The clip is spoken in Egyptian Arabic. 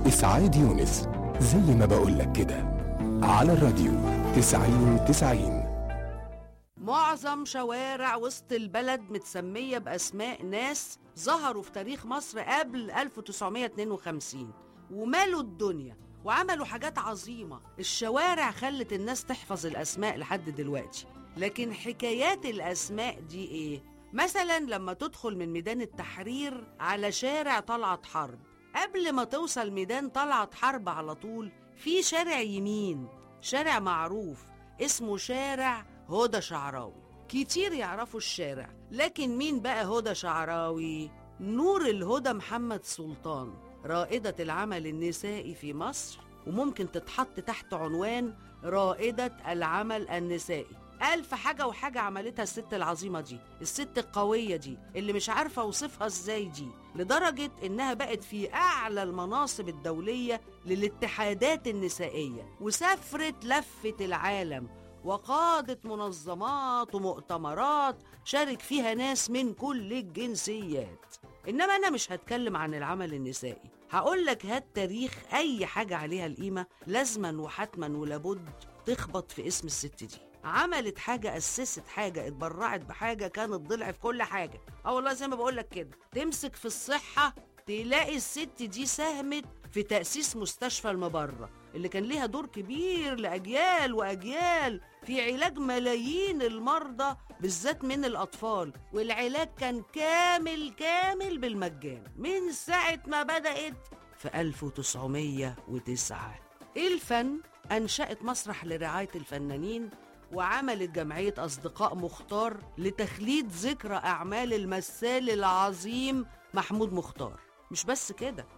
إسعاد يونس زي ما بقولك كده على الراديو تسعين تسعين معظم شوارع وسط البلد متسمية بأسماء ناس ظهروا في تاريخ مصر قبل 1952 ومالوا الدنيا وعملوا حاجات عظيمة الشوارع خلت الناس تحفظ الأسماء لحد دلوقتي لكن حكايات الأسماء دي إيه؟ مثلا لما تدخل من ميدان التحرير على شارع طلعت حرب قبل ما توصل ميدان طلعت حرب على طول في شارع يمين شارع معروف اسمه شارع هدى شعراوي كتير يعرفوا الشارع لكن مين بقى هدى شعراوي نور الهدى محمد سلطان رائدة العمل النسائي في مصر وممكن تتحط تحت عنوان رائدة العمل النسائي ألف حاجة وحاجة عملتها الست العظيمة دي الست القوية دي اللي مش عارفة أوصفها إزاي دي لدرجة إنها بقت في أعلى المناصب الدولية للاتحادات النسائية وسافرت لفة العالم وقادت منظمات ومؤتمرات شارك فيها ناس من كل الجنسيات إنما أنا مش هتكلم عن العمل النسائي هقول لك هات تاريخ أي حاجة عليها القيمة لازما وحتما ولابد تخبط في اسم الست دي عملت حاجة أسست حاجة اتبرعت بحاجة كانت ضلع في كل حاجة اه والله زي ما بقول لك كده تمسك في الصحة تلاقي الست دي ساهمت في تأسيس مستشفى المبرة اللي كان ليها دور كبير لأجيال وأجيال في علاج ملايين المرضى بالذات من الأطفال والعلاج كان كامل كامل بالمجان من ساعة ما بدأت في 1909 الفن أنشأت مسرح لرعاية الفنانين وعملت جمعية أصدقاء مختار لتخليد ذكرى أعمال المثال العظيم محمود مختار مش بس كده